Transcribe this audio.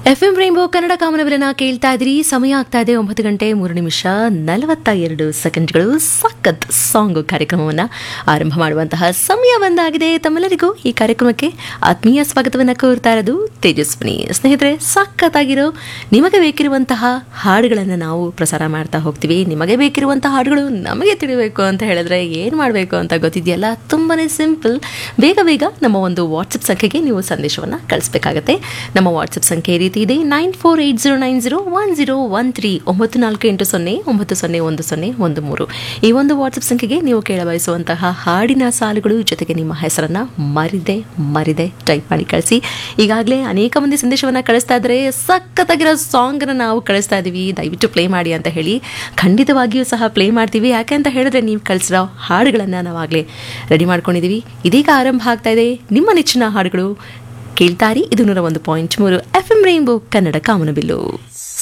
F M rainbow Kannada ಕಾಮನವರನ್ನ ಕೇಳ್ತಾ ಇದ್ರಿ ಸಮಯ ಆಗ್ತಾ ಇದೆ ಒಂಬತ್ತು ಗಂಟೆ ಮೂರು ನಿಮಿಷ ನಲವತ್ತ ಎರಡು ಸೆಕೆಂಡ್ಗಳು ಸಖತ್ ಸಾಂಗ್ ಕಾರ್ಯಕ್ರಮವನ್ನು ಆರಂಭ ಮಾಡುವಂತಹ ಸಮಯ ಬಂದಾಗಿದೆ ತಮ್ಮೆಲ್ಲರಿಗೂ ಈ ಕಾರ್ಯಕ್ರಮಕ್ಕೆ ಆತ್ಮೀಯ ಸ್ವಾಗತವನ್ನು ಕೋರ್ತಾ ಇರೋದು ತೇಜಸ್ವಿನಿ ಸ್ನೇಹಿತರೆ ಸಖತ್ತಾಗಿರೋ ನಿಮಗೆ ಬೇಕಿರುವಂತಹ ಹಾಡುಗಳನ್ನು ನಾವು ಪ್ರಸಾರ ಮಾಡ್ತಾ ಹೋಗ್ತೀವಿ ನಿಮಗೆ ಬೇಕಿರುವಂತಹ ಹಾಡುಗಳು ನಮಗೆ ತಿಳಿಬೇಕು ಅಂತ ಹೇಳಿದ್ರೆ ಏನು ಮಾಡಬೇಕು ಅಂತ ಗೊತ್ತಿದೆಯಲ್ಲ ತುಂಬಾನೇ ಸಿಂಪಲ್ ಬೇಗ ಬೇಗ ನಮ್ಮ ಒಂದು ವಾಟ್ಸಪ್ ಸಂಖ್ಯೆಗೆ ನೀವು ಸಂದೇಶವನ್ನು ಕಳಿಸ್ಬೇಕಾಗತ್ತೆ ನಮ್ಮ ವಾಟ್ಸಪ್ ಸಂಖ್ಯೆ ಈ ರೀತಿ ಇದೆ nine four eight zero nine zero one zero one three ಒಂಬತ್ತು ನಾಲ್ಕು ಎಂಟು ಸೊನ್ನೆ ಒಂಬತ್ತು ಸೊನ್ನೆ ಒಂದು ಸೊನ್ನೆ ಒಂದು ಮೂರು ಈ ಒಂದು ವಾಟ್ಸಪ್ ಸಂಖ್ಯೆಗೆ ನೀವು ಕೇಳಬಯಸುವಂತಹ ಹಾಡಿನ ಸಾಲುಗಳು ಜೊತೆಗೆ ನಿಮ್ಮ ಹೆಸರನ್ನ ಮರಿದೆ ಮರಿದೆ ಟೈಪ್ ಮಾಡಿ ಕಳಿಸಿ ಈಗಾಗಲೇ ಅನೇಕ ಮಂದಿ ಸಂದೇಶವನ್ನು ಕಳಿಸ್ತಾ ಇದ್ದಾರೆ ಸಖತ್ತಾಗಿರೋ ಸಾಂಗನ್ನು ನಾವು ಕಳಿಸ್ತಾ ಇದ್ದೀವಿ ದಯವಿಟ್ಟು ಪ್ಲೇ ಮಾಡಿ ಅಂತ ಹೇಳಿ ಖಂಡಿತವಾಗಿಯೂ ಸಹ ಪ್ಲೇ ಮಾಡ್ತೀವಿ ಯಾಕೆ ಅಂತ ಹೇಳಿದ್ರೆ ನೀವು ಕಳಿಸಿರೋ ಹಾಡುಗಳನ್ನು ನಾವಾಗಲೇ ರೆಡಿ ಮಾಡ್ಕೊಂಡಿದ್ದೀವಿ ಇದೀಗ ಆರಂಭ ಆಗ್ತಾ ಇದೆ ನಿಮ್ಮ ನೆಚ್ಚಿನ ಹಾಡುಗಳು ಕೇಳ್ತಾರಿ ಇದು ನೂರ ಒಂದು ಪಾಯಿಂಟ್ ಮೂರು ಎಫ್ ಎಂ ರೈನ್ಬೋ ಕನ್ನಡ ಕಾಮನಬಿಲ್ಲು